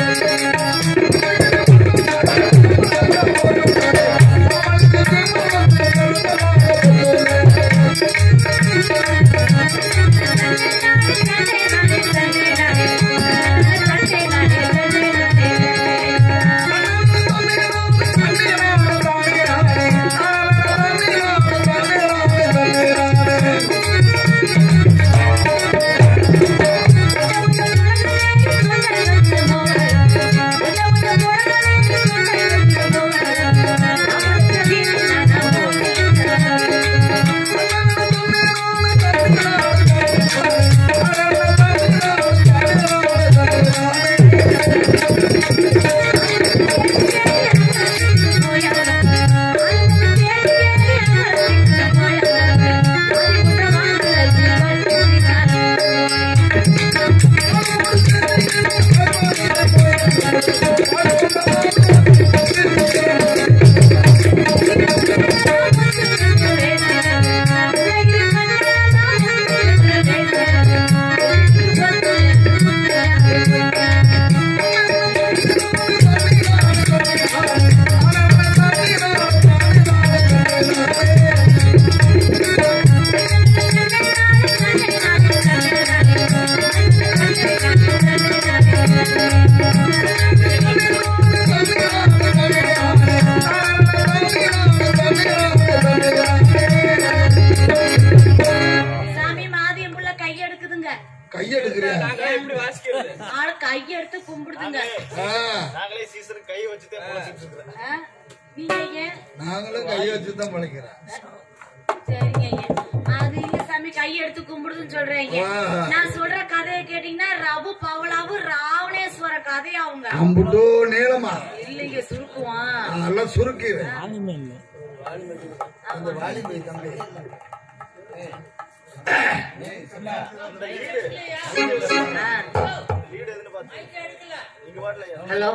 சாமி மாதியம் புள்ள கையெடுக்குதுங்க கையெடுக்கிறேன் நாங்களே எப்படி வாசிக்கிறது ஆள் கையெடுத்து கும்பிடுதுங்க ஆ, நாங்களே சீசன் கை வச்சுதான் குளிச்சிட்டு இருக்கிறோம் ஆ? நீங்க ஏன் நாங்களும் கையை வச்சுதான் பழைக்கிறோம் சரிங்க ஐயா. அது இல்ல சாமி கையெடுத்து கும்பிடுதுன்னு சொல்றீங்க ஆஹா. நான் சொல்ற கதையை கேட்டீங்கன்னா ரவு பவளாவு ராவணேஸ்வர கதை அவங்க அம்புட்டோ நீளமா இல்லைங்க சுருக்குவான் நல்லா சுருக்கிறேன் அந்த வாலிபை தம்பி வீடு எதுன்னு பாத்து நீங்க பாட்டல ஹலோ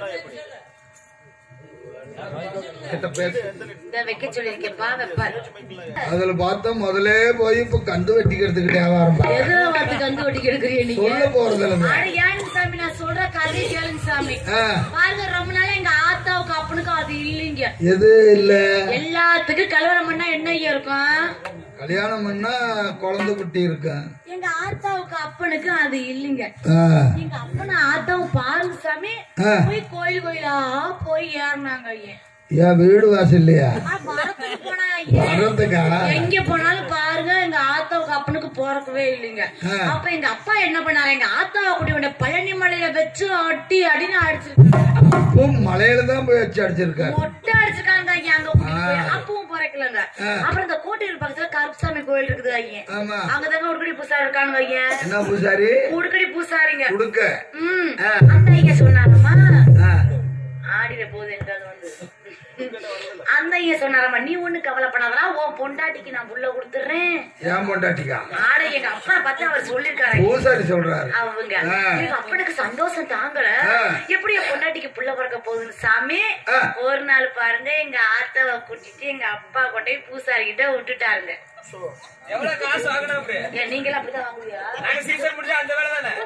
கிட்ட பேச இந்த வைக்க சொல்லியிருக்கேன்ப்பா வெப்பார் அதுல பார்த்தா முதல்ல போய் இப்ப கந்து வெட்டிக்கிறதுக்கு வியாபாரம் பா. எதுல பார்த்து கந்து ஒட்டி கெடுக்குறீங்க நீங்க சொல்ல போறது இல்லைங்க அட ஏனுங்க சாமி நான் சொல்ற கதையை கேளுங்க சாமி ஆ, பாருங்க ரொம்ப நாளா எங்க ஆத்தாவுக்கு அப்பனுக்கும் அது இல்லைங்க எது இல்ல எல்லாத்துக்கும் கல்யாணம் பண்ணா என்ன ஐயா இருக்கும் கல்யாணம் பண்ணா குழந்தை குட்டி இருக்கேன் எங்க ஆத்தாவுக்கு அப்பனுக்கு அது இல்லைங்க ஆ, எங்க அப்பனை ஆத்தாவும் பாருங்க சாமி ஆ. போய் கோயில் கோயிலா போய் ஏறினாங்க ஐயா ஏன் வீடு வாசல் இல்லையா ஆ, மரத்துக்கு போனா ஐயா வர்றதுக்கா எங்க போனாலும் பாருங்க எங்க ஆத்தாவுக்கு அப்பனுக்கு போறக்கவே இல்லைங்க ஆ. அப்ப எங்க அப்பா என்ன பண்ணாரு எங்க ஆத்தாவை கூட்டி உடனே பழனி மலையில வச்சு அட்டி அடின்னு அடிச்சிருக்காங்க அப்போ மலையில தான் போய் வச்சு அடிச்சிருக்காரு மொட்டை அடிச்சிருக்காங்க ஐயா அங்க கூட்டிட்டு போய். அப்பவும் பிறக்கலங்க அப்புறம் இந்த கோட்டையில் பக்கத்துல கருப்புசாமி கோயில் இருக்குது ஐயா ஆமா அங்கதாங்க உடுக்கடி பூசாரி இருக்கானுங்க ஐயா என்ன பூசாரி உடுக்கடி பூசாரிங்க குடுக்க ம் ஆ. அந்த ஐயா சொன்னாங்கம்மா ஆ, ஆடிட போகுது எனக்கு அது வந்து அந்த ஐயா சொன்னாரம்மா நீ ஒண்ணு கவலைப்படாதடா உன் பொண்டாட்டிக்கு நான் புள்ள கொடுத்துறேன் ஏன் பொண்டாட்டிக்கா ஆட எங்க அப்பா பார்த்து அவர் சொல்லிருக்காரு பூசாரி சொல்றாரு அவங்க ஆ. எங்க அப்பனுக்கு சந்தோஷம் தாங்கல ஆ. எப்படி என் பொண்டாட்டிக்கு புள்ள பிறக்க போகுதுன்னு சாமி ஆ. ஒரு நாள் பாருங்க எங்க ஆத்தாவை கூட்டிட்டு எங்க அப்பா கொண்டே பூசாரி கிட்ட விட்டுட்டாருங்க எவ்வளவு காசு வாங்கணும் அப்படி ஏன் நீங்களும் அப்படிதான் வாங்குவியா நாங்க சீசன் முடிஞ்சா அந்த வேலை தானே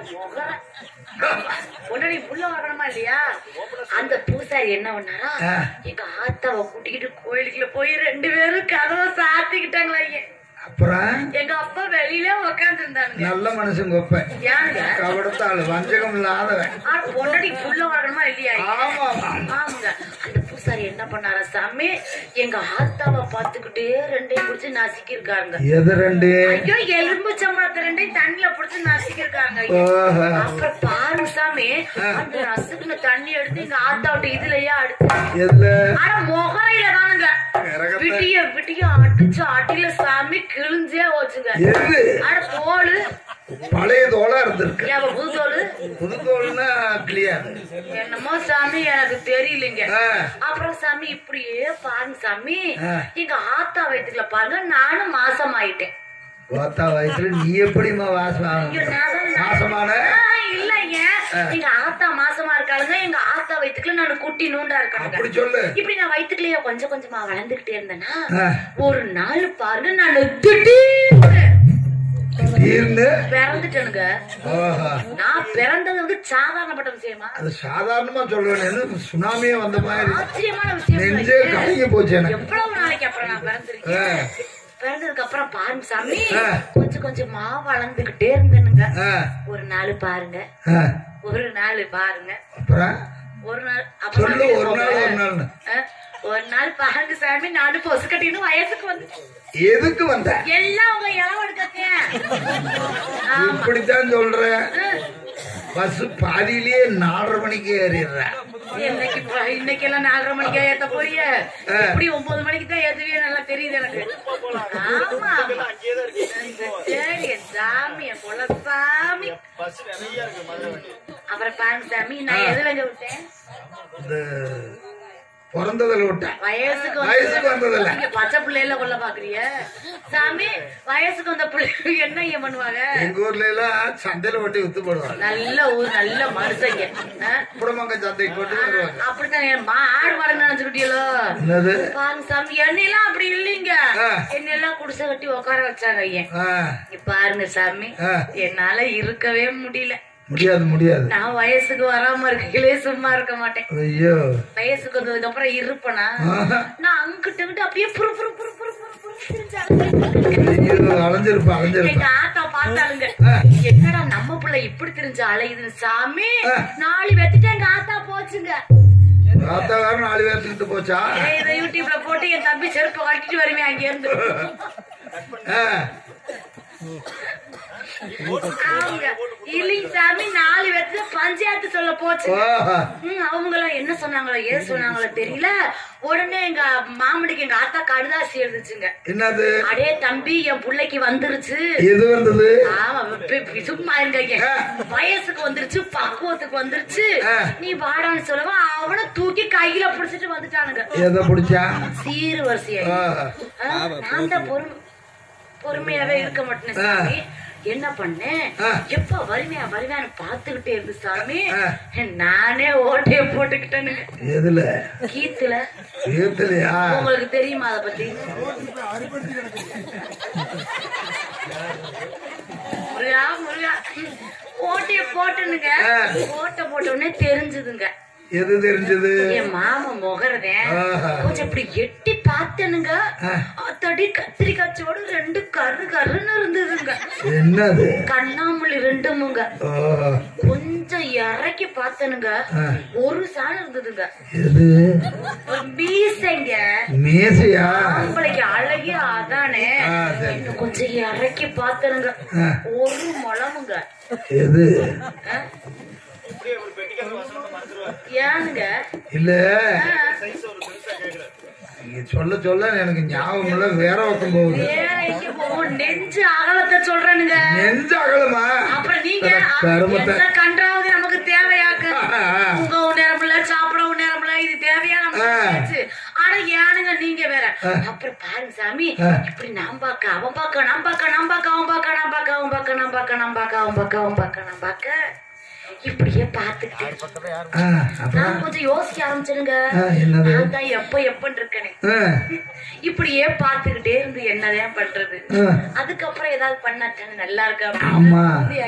பொண்டாடி புள்ள வாங்கணுமா இல்லையா அந்த பூசாரி என்ன பண்ணாரா ஆ. எங்க ஆத்தாவை கூட்டிக்கிட்டு கோயிலுக்குள்ள போய் ரெண்டு பேரும் கதவை சாத்திக்கிட்டாங்களா ஐயா அப்புறம் எங்க அப்பா வெளியில உக்காந்து இருந்தானுங்க நல்ல மனுஷன் கொப்ப ஏனுங்க கவடத்தாள் வஞ்சகம் இல்லாதவன் ஆனா பொண்டாடி புள்ள வாங்கணுமா இல்லையா ஐயா? ஆமா ஆமாங்க அந்த பூசாரி என்ன பண்ணாரா சாமி எங்க ஆத்தாவை பாத்துக்கிட்டே ரெண்டையும் புடிச்சு நசுக்கி இருக்காருங்க எது ரெண்டு ஐயோ எலும்பு சம்பளத்தை ரெண்டையும் தண்ணில புடிச்சு நசுக்கி இருக்காங்க ஓஹோ. அப்புறம் பாருங்க சாமி அந்த நசுக்குன தண்ணி எடுத்து எங்க ஆத்தா விட்டு இதுலயே அடுத்து எதுல ஆனா முகரையில தானுங்க இறக்கத்தை. விட்டிய விட்டிய அடிச்சு அடியில சாமி கிழிஞ்சே போச்சுங்க எது ஆனா தோல் பழைய தோலா இருந்திருக்கு ஏன் புது தோல் புது தோல்னா கிளியர் என்னமோ சாமி எனக்கு தெரியலைங்க ஆ. அப்புறம் சாமி இப்படியே பாருங்க சாமி ஆ. எங்க ஆத்தா வயிற்றுல பாருங்க நானும் மாசம் ஆயிட்டேன் ஓத்தா வயசுல நீ எப்படிமா வாசம் ஐயோ, நான் தான் மாசமான ஆ, இல்லைங்க எங்க ஆத்தா மாசமா இருக்காளுங்க எங்க ஆத்தா வயிற்றுக்குள்ள நான் குட்டி நூண்டா இருக்காங்க அப்படி சொல்லு இப்படி நான் வயிற்றுக்குள்ளேயே கொஞ்சம் கொஞ்சமா வளர்ந்துகிட்டே இருந்தேன்னா ஆ. ஒரு நாள் பாருங்க நான் திடீர்னு திடீர்னு பிறந்துட்டேனுங்க ஆஹா. நான் பிறந்தது வந்து சாதாரணப்பட்ட விஷயமா அது சாதாரணமா சொல்றேன் சுனாமியே வந்த மாதிரி ஆச்சரியமான விஷயம் நெஞ்சே கலங்கி போச்சு எனக்கு எவ்வளவு நாளைக்கு அப்புறம் நான் ஆ. பிறந்திருக்கேன் பிறந்ததுக்கு அப்புறம் பாருங்க சாமி ஆ. கொஞ்சம் கொஞ்சமா வளர்ந்துகிட்டே இருந்தேனுங்க ஆ, ஒரு நாள் பாருங்க ஆ. ஒரு நாள் பாருங்க அப்புறம் ஒரு நாள் சொல்லு அப்புறம் ஒரு நாள் ஒரு நாள்னு ஆ, ஒரு நாள் பாருங்க சாமி நானும் பொசு கட்டின்னு வயசுக்கு வந்து எதுக்கு வந்த எல்லாம் உங்க இளவு எடுக்கத்தே ஆமா இப்படித்தான் சொல்ற ஆ. பஸ் பாதியிலேயே நாலரை மணிக்கு ஏறிடுற இன்னைக்கு ப- இன்னைக்கு எல்லாம் நாலரை மணிக்கா ஏத்த போறிய ஆ. எப்படி ஒன்பது மணிக்கு தான் ஏத்துவியே நல்லா தெரியுது எனக்கு ஆமா ஆமா. அங்கேயே தான் இருக்கு சரி என் சாமி என் குல சாமி பஸ் நிறைய இருக்கு மதுரை வண்டி அப்புறம் பாருங்க சாமி நான் ஆ. எதுலங்க விட்டேன் இந்த பிறந்ததுல விட்டேன் வயசுக்கு வயசுக்கு வந்ததில்ல. நீங்க பச்சை பிள்ளைல கொள்ள பாக்குறிய சாமி வயசுக்கு வந்த பிள்ளை என்ன ஏன் பண்ணுவாங்க எங்க ஊர்ல எல்லாம் சந்தையில ஒட்டி வித்து போடுவாங்க நல்ல ஊர் நல்ல மனுஷங்க ஆ? குடமங்க சந்தைக்கு போட்டு வருவாங்க அப்படித்தான் என் மா ஆடு மாடு நினைச்சுக்கிட்டீங்களோ என்னது பாருங்க சாமி என்னெல்லாம் அப்படி இல்லைங்க ஆ. என்னெல்லாம் குடிசை கட்டி உட்கார வச்சாங்க ஐயன் ஆ, இங்க பாருங்க சாமி ஆ. என்னால இருக்கவே முடியல முடியாது முடியாது நான் வயசுக்கு வராம இருக்கீங்களே சும்மா இருக்க மாட்டேன் ஐயோ வயசுக்கு வந்ததுக்கு அப்புறம் இருப்பனா ஆஹா. நான் அங்கிட்ட இங்கிட்ட அப்படியே புரு புரு புரு புரு புரு புரு திரிஞ்சாங்க. ஐயோ அலைஞ்சிருப்பா எங்க அலைஞ்சிருப்பா ஆத்தா பார்த்தாளுங்க ஆ. என்னடா நம்ம பிள்ளை இப்படி தெரிஞ்சு அலையுது சாமி ஆ. நாலு வெத்துட்டு எங்க ஆத்தா போச்சுங்க தாத்தாக்காரன் நாலு பேர் தூக்கிட்டு போச்சா ஏய், இதை யூடியூப்ல போட்டு என் தம்பி செருப்பை கட்டிட்டு வருவேன் அங்க இருந்து ஆ, அவங்க இல்லைங்க சாமி நாலு வெத்து பஞ்சாயத்து சொல்ல போச்சு ஓஹோ. ம், அவங்களாம் என்ன சொன்னாங்களோ ஏது சொன்னாங்களோ தெரியல உடனே எங்க மாமடிக்கு எங்க ஆத்தா கடுதாசி எழுதுச்சுங்க என்னது அடே தம்பி என் புள்ளைக்கு வந்துருச்சு எது வந்தது ஆமா பி- பி- சும்மா இருங்க ஆ. வயசுக்கு வந்துருச்சு பக்குவத்துக்கு வந்துருச்சு ஆ. நீ வாடான்னு சொல்லவா அவனை தூக்கி கையில புடிச்சிட்டு வந்துட்டானுங்க எதை பிடிச்சா சீரு வரிசையா ஆஹா. நான் தான் பொறுமை பொறுமையாவே இருக்க மாட்டேன் ஆ. சாமி என்ன பண்ணேன் ஆ. எப்ப வருவேன் வருவேன்னு பாத்துக்கிட்டே இருந்து சாமி ஆ. நானே ஓட்டைய போட்டுக்கிட்டேனுங்க எதுல கீத்துல ஏத்துலையா உங்களுக்கு தெரியுமா அத பத்தி முருகா முருகா ஓட்டைய போட்டுனுங்க ஆ. ஓட்ட போட்ட உடனே தெரிஞ்சதுங்க எது தெரிஞ்சது என் மாமன் முகரதேன் ஆஹா. கொஞ்சம் இப்படி எட்டி பார்த்தனுங்க ஆ. அத்தடி கத்திரிக்காய்ச்சோடு ரெண்டு கரு கருன்னு இருந்ததுங்க என்னது கண்ணாமூலி ரெண்டுமுங்க ஓஹோ. கொஞ்சம் இறக்கி பார்த்தனுங்க ஆ. ஒரு சாணம் இருந்ததுங்க எது ஒரு மீசைங்க மேசையா ஆம்பளைக்கு அழகி அதானே ஆ, சரி. இன்னும் கொஞ்சம் இறக்கி பார்த்தனுங்க ஆ. ஒரு முழமுங்க எது ஆ? இப்படியே ஒரு பெட்டிக்கார வசனத்தை மறந்துடுவார் ஏனுங்க இல்ல ஆ. சைஸ் ஒரு பெருசா கேக்குறாரு நீங்க சொல்ல சொல்ல எனக்கு ஞாபகம் இல்ல வேற பக்கம் போகுது வேற எங்க போவோம் நெஞ்சு அகலத்தை சொல்றேனுங்க நெஞ்ச அகலமா அப்புறம் நீங்க கருமத்தை எந்த கன்றாவது நமக்கு தேவையாக்கு ஆ, ஆ. உங்க நேரம் இல்ல சாப்பிடவும் நேரம் இல்ல இது தேவையா நமக்கு ஆ. பேச்சு. ஆனா ஏனுங்க நீங்க வேற ஆ. அப்புறம் பாருங்க சாமி ஆ. இப்படி நான் பாக்க அவன் பாக்க நான் பாக்க நான் பாக்க அவன் பாக்க நான் பாக்க அவன் பாக்க நான் பாக்க நான் பாக்க அவன் பாக்க அவன் பாக்க நான் பாக்க இப்படியே பாத்துக்கிட்டே ஆ, அப்புறம் நான் கொஞ்சம் யோசிக்க ஆரம்பிச்சிருங்க ஆ, என்னது? நான் தான் எப்ப எப்பன்னு இருக்கேனே ஆ, இப்படியே பாத்துக்கிட்டே இருந்து என்னதான் பண்றது ஆ. அதுக்கப்புறம் ஏதாவது பண்ணாட்டானு நல்லா இருக்கா ஆமா.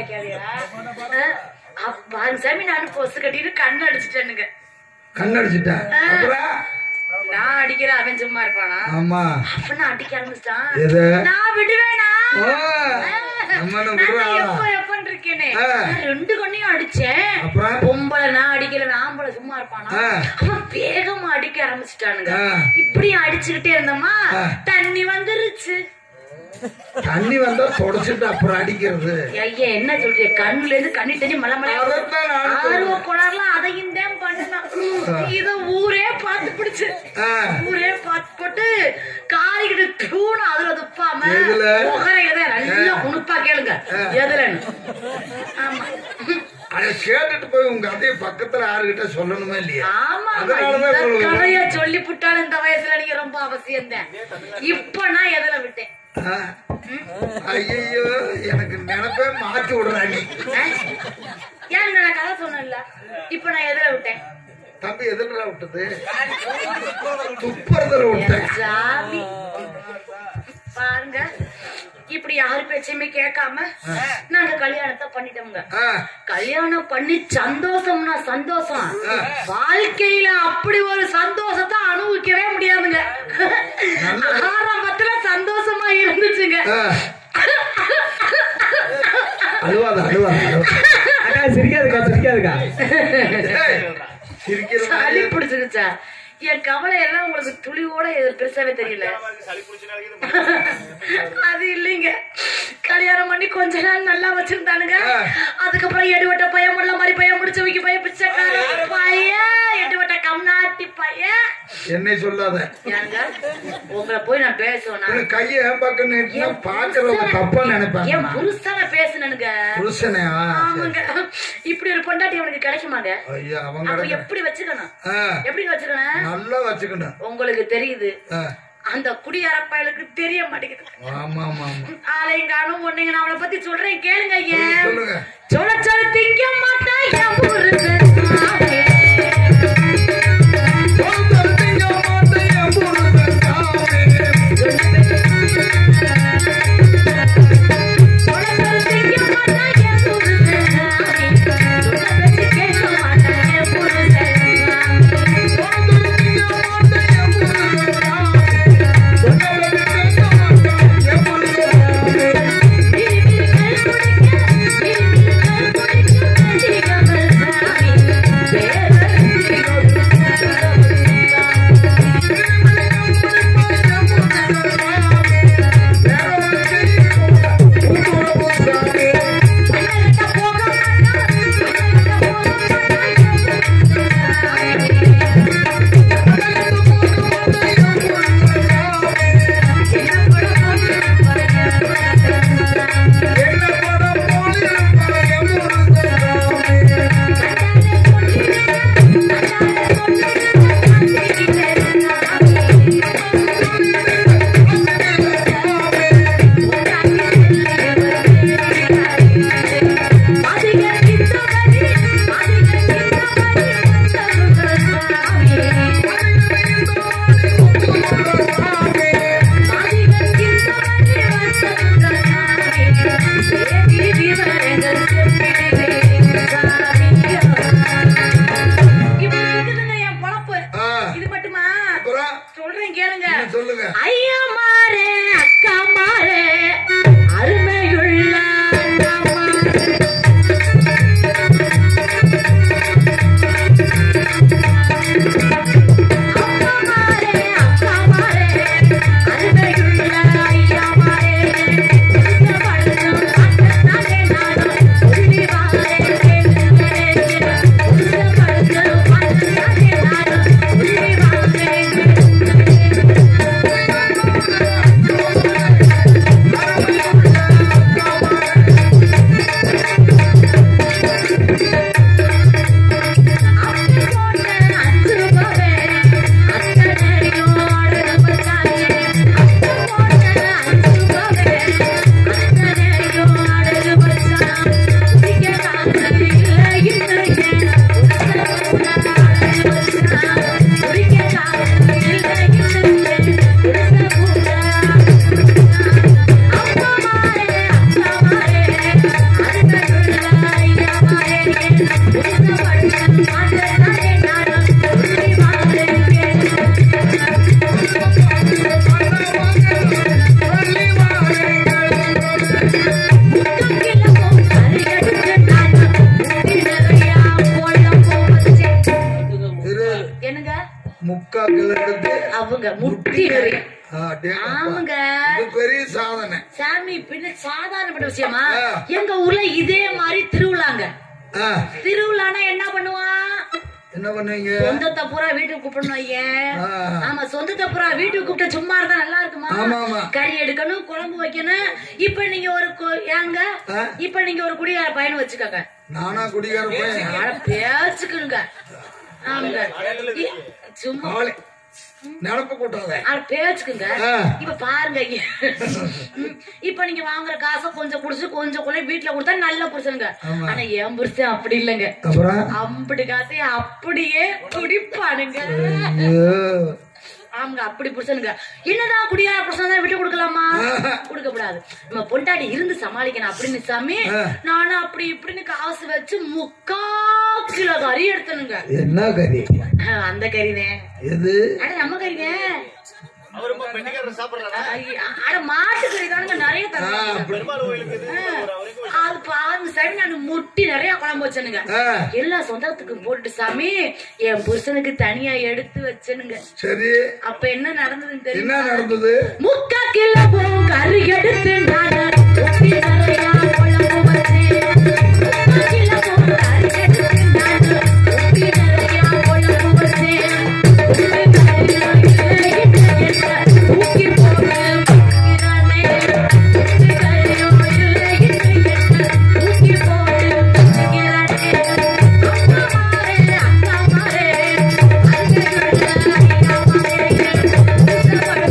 பாருங்க சாமி நானும் பொசு கட்டிட்டு கண்ணு அடிச்சுட்டேனுங்க கண்ணடிச்சிட்டேன் அப்புறம் நான் அடிக்கிறேன் அவன் சும்மா இருப்பானா ஆமா அப்ப அடிக்க ஆரம்பிச்சிட்டான் எது? நான் விடுவேனா ஓ, அம்மானு நான் விடுறா. தான் எப்ப எப்பன்னு இருக்கேனே ஆ. நான் ரெண்டு கண்ணையும் அடிச்சேன் அப்புறம்? பொம்பளை நான் அடிக்கிறேன் ஆம்பளை சும்மா இருப்பானா ஆ. அவன் வேகமா அடிக்க ஆரம்பிச்சுட்டானுங்க ஆ. இப்படி அடிச்சுக்கிட்டே இருந்தோமா ஆ. தண்ணி வந்துருச்சு தண்ணி வந்தா தொடச்சிட்டு அப்புறம் அடிக்கிறது ஐயா என்ன சொல்றீங்க கண்ணுல இருந்து கண்ணி தண்ணி மலை மலையா அதைத்தான் நானும் சொல்றேன். ஆர்வ குளர்லாம் அதையும் தான் பண்ணணும் இத ஊரே பார்த்து பிடிச்சு ஆ. ஊரே பார்த்து போட்டு காரிக்கிட்டு தூணு அதுல துப்பாம எதுல? முகரையில தான் நல்லா உணுப்பா கேளுங்க எதுலன்னு ஆமா அதை கேட்டுட்டு போய் உங்க அதைய பக்கத்துல யாருகிட்ட சொல்லணுமா இல்லையா ஆமா ஆமா. அதனாலதான் இந்த உங்களுக்கு- கதைய சொல்லி புட்டாலும் இந்த வயசுல நீங்க ரொம்ப அவசியம் தான் இப்ப நான் எதுல விட்டேன் ஆ. ஐயையோ எனக்கு நினைப்பே மாத்தி விடுறா நீ ஆ? ஏன் நான் கதை சொன்னேன்ல இப்ப நான் எதுல விட்டேன் தம்பி எதுல விட்டது துப்புறதுல விட்டேன் சாமி பாருங்க இப்படி யாரு பேச்சையுமே கேட்காம நாங்க கல்யாணத்தை பண்ணிட்டோம்ங்க ஆ, கல்யாணம் பண்ணி சந்தோஷம்னா சந்தோஷம் வாழ்க்கையில அப்படி ஒரு சந்தோஷத்தை அனுபவிக்கவே முடியாதுங்க ஆரம்பத்துல சந்தோஷமா இருந்துச்சுங்க ஆ. அழுவாத அழுவாத அழுவாத. அக்கா சிரிக்காதுக்கா சிரிக்காதுக்கா ஏய், சிரிக்கிற சளி மாதிரி. பிடிச்சிருச்சா என் கவலை எல்லாம் உங்களுக்கு துளியோட இது பெருசாவே தெரியல அவருக்கு சளி பிடிச்ச நாளைக்கு அது இல்லைங்க கல்யாணம் பண்ணி கொஞ்ச நாள் நல்லா வச்சிருந்தானுங்க அதுக்கப்புறம் எடுவட்ட பையன் முள்ள மாதிரி பையன் முடிச்சு வைக்க பையன் பிச்சைக்கார பையன் எடுவட்ட கம்நாட்டி பையன் என்னை சொல்லாத ஏங்க உங்களை போய் நான் பேசுவேன் உனக்கு கையை ஏன் பக்கம் நீட்டினா பாக்குறவங்க தப்பா என் நினைப்பாங்க புருஷனை பேசுனனுங்க புருஷனையா ஆமாங்க இப்படி ஒரு பொண்டாட்டி அவனுக்கு கிடைக்குமாங்க ஐயா அவங்க அப்ப கிடக்கு. எப்படி வச்சுக்கணும் ஆ, எப்படி வச்சுக்கணும் நல்லா வச்சுக்கணும் உங்களுக்கு தெரியுது ஆ, அந்த குடியரப்பயலுக்கு தெரிய மாட்டேங்குது ஆமா ஆமா ஆமா ஆளையும் காணும் ஒண்ணுங்க நான் அவளை பத்தி சொல்றேன் கேளுங்க ஐயா சொல்லுங்க சொல்ல சொல்ல திங்க மாட்டான் என் புருஷன் சாமி. சொல்ல சொல்ல திங்க மாட்டான் என் புருஷன் சாமி. சொன்ன பேச்சு கேட்க மாட்டான் என் புருஷன் சாமி. ஆ, இது மட்டுமா அப்புறம் சொல்றேன் கேளுங்க என்ன சொல்லுங்க ஐயா மாறே அக்கா மாறே அருமையுள்ள அண்ணா மாறே. அப்பா மாறே, அக்கா மாறே, அருமையுள்ள ஐயா மாறே. இந்த பழக்கம் அண்ணனாலே நானும் உருவி வாழ்ந்தேன். இந்த பழக்கம் அண்ணனாலே நானும் உருவி வாழ்ந்தேன். அத்தி போட்ட அஞ்சு ரூபாவே அத்தனையும் அடகுபட்டாயே அத்தி போட்ட அஞ்சு ரூபாவே அத்தனையும் அடகுபட்டான் குடிக்க காசு இல்லை இல்லையே குடிக்க காசு இல்லை இல்லையே குடிக்க அப்பா மாறே அப்பா மாறே அருமையுள்ள ஐயா மாறே குடிக்க படுக்க மாட்டேனே நானும் உருவி வாழ்ந்தேன் இரு என்னங்க முக்கா கிலோக்கு அவங்க முட்டி நிறைய ஆமாங்க இது பெரிய சாதனை சாமி பின்ன சாதாரணப்பட்ட விஷயமா ஆ. எங்க ஊர்ல இதே மாதிரி திருவிழாங்க ஆ, திருவிழானா என்ன பண்ணுவான் என்ன பண்ணுவீங்க சொந்தத்தை பூரா வீட்டுக்கு கூப்பிடணும் ஐயன் ஆ. ஆமா சொந்தத்தை பூரா வீட்டுக்கு கூப்பிட்டு சும்மா இருந்தா நல்லா இருக்குமா ஆமா, ஆமா. கறி எடுக்கணும் குழம்பு வைக்கணும் இப்ப நீங்க ஒரு கு- ஏங்க ஆ? இப்ப நீங்க ஒரு குடியார பையன் வச்சுக்கோங்க நானா குடிகார பையன் அட பேச்சுக்குங்க ஆமாங்க இ- சும்மா ஆளு நினப்பு கூட்டாத அட பேச்சுக்குங்க ஆ. இப்ப பாருங்க ஐயா. ம், இப்ப நீங்க வாங்குற காசை கொஞ்சம் குடிச்சு கொஞ்சம் கூட வீட்டுல கொடுத்தா நல்ல புருஷனுங்க ஆமா. ஆனா என் புருஷன் அப்படி இல்லைங்க அப்புறம் அம்புட்டு காசையும் அப்படியே குடிப்பானுங்க ஐயோ. ஆமாங்க அப்படி புருஷனுங்க என்னதான் குடியார புருஷன் தான் விட்டு கொடுக்கலாமா கொடுக்க கூடாது நம்ம பொண்டாடி இருந்து சமாளிக்கணும் அப்படின்னு சாமி ஆ. நானும் அப்படி இப்படின்னு காசு வச்சு முக்கா கிலோ கறி எடுத்தனுங்க என்ன கறி ஆ, அந்த கறினே எது அட நம்ம கறினே அவருமா பெட்டிக்காரர் சாப்பிடறானா அட மாட்டு கறி தானுங்க நிறைய ஆ, தருவாங்க அப்படி. பெருமாள் கோயிலுக்கு இது ஒரு அவருக்கு அது பாருங்க சரி நான் முட்டி நிறைய குழம்பு வச்சனுங்க ஆ, எல்லா சொந்தத்துக்கு போட்டு சாமி என் புருஷனுக்கு தனியா எடுத்து வச்சனுங்க சரி அப்ப என்ன நடந்ததுன்னு என்ன தெரியுமா நடந்தது முக்கா கிலோ கறி எடுத்து நானு ஒட்டி நிறையா குழம்பு வச்சேன். முக்கா கிலோ கறி எடுத்து நானு ஒட்டி நிறையா குழம்பு வச்சேன். உப்பு கறியா இல்லை என்ன தூக்கி போட்டு வைக்கிறானே. உப்பு கறியா இல்லை என்ன தூக்கி போட்டு வைக்கிறானே. அம்மா மாறே, அக்கா மாறே, அண்ணன் ஐயா மாறே.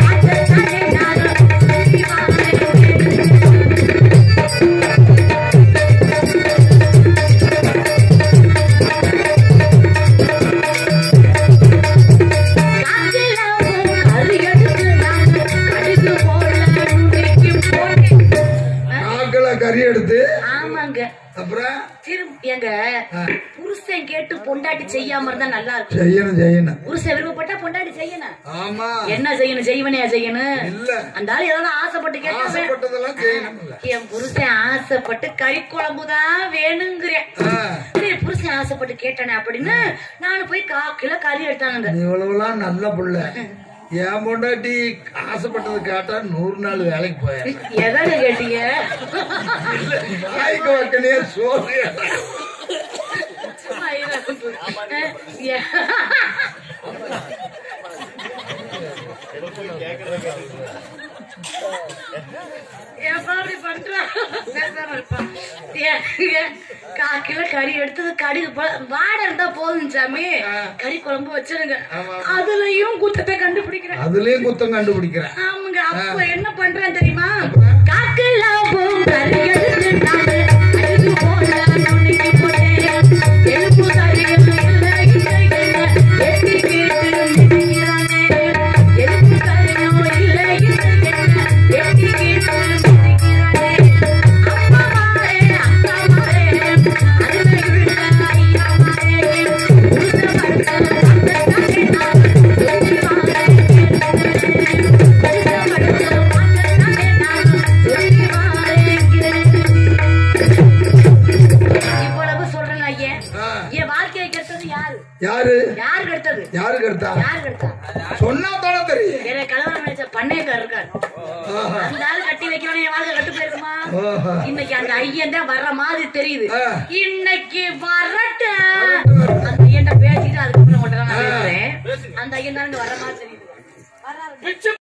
ஆக்கள கறி எடுத்து ஆமாங்க அப்புறம் திரும்ப எங்க ஆ, புருஷன் கேட்டு பொண்டாட்டி செய்யாம இருந்தா நல்லா இருக்கும் செய்யணும் செய்யணும் புருஷன் விருப்பப்பட்டா பொண்டாட்டி செய்யணும் ஆமா என்ன செய்யணும் செய்வனையா செய்யணும் இல்ல அந்த ஆளு ஏதாவது ஆசைப்பட்டு கேட்டா ஆசைப்பட்டதெல்லாம் செய்யணும்ல என் புருஷன் ஆசைப்பட்டு கறி குழம்பு தான் வேணுங்கிறேன் ஆ, சரி புருஷன் ஆசைப்பட்டு கேட்டானே அப்படின்னு நானும் போய் கா கிலோ கறி எடுத்தானுங்க நீ இவ்வளவுலாம் நல்ல புள்ள என் பொண்டாட்டி ஆசைப்பட்டது கேட்டா நூறு நாள் வேலைக்கு போயேன் எதாங்க கேட்டீங்க வாய்க்கு வைக்கலையே சோறு ஏ- ஏப்பா இப்படி பண்றா? பேசாம இருப்பா. ஏங்க, கா கிலோ கறி எடுத்தது கடுகு ப- வாடை இருந்தா போதும் சாமி கறி குழம்பு வச்சிருங்க அதுலயும் குத்தத்தை கண்டுபிடிக்கிறேன் அதுலயும் குத்தம் கண்டுபிடிக்கிறேன் ஆமாங்க அப்ப என்ன பண்றேன் தெரியுமா காக்கல கறி எடுத்து நானு அழுது போல நுணுக்கி போட்டேன் எலும்பு கறிகள் இல்ல இல்ல இல்ல எட்டி கேட்டு நிற்கிறானே எலும்பு கறியும் இல்ல இல்ல இல்ல எட்டி கேட்டு நிற்கிறானே அப்பா மாறே அக்கா மாறே அதுல விழுந்த ஐயா மாறே உருத மரத்த அந்த தானே நான் சொல்லி இவ்வளவு சொல்றேன் ஐயன் ஆ, என் வாழ்க்கையை கெடுத்தது யாரு யாரு யாரு கெடுத்தது யாருக்கு எடுத்தா யாரு கெடுத்தா சொன்னா தானே தெரியும் எனக்கு கலவரம் நினைச்ச பண்ணையக்கார் இருக்காரு ஆஹா, அந்த ஆளு கட்டி வைக்கணும் என் வாழ்க்கை கட்டு போயிருக்குமா ஆஹா. இன்னைக்கு அந்த ஐயன் தான் வர்ற மாதிரி தெரியுது ஆ. இன்னைக்கு வரட்டும் வரட்டும், வரட்டும். அந்த ஐயன்ட்ட பேசிட்டு அதுக்கப்புறம் மட்டும் தான் நான் பேசுறேன் அந்த ஐயன் தான் இங்க வர்ற மாதிரி தெரியுது வர்றாரு.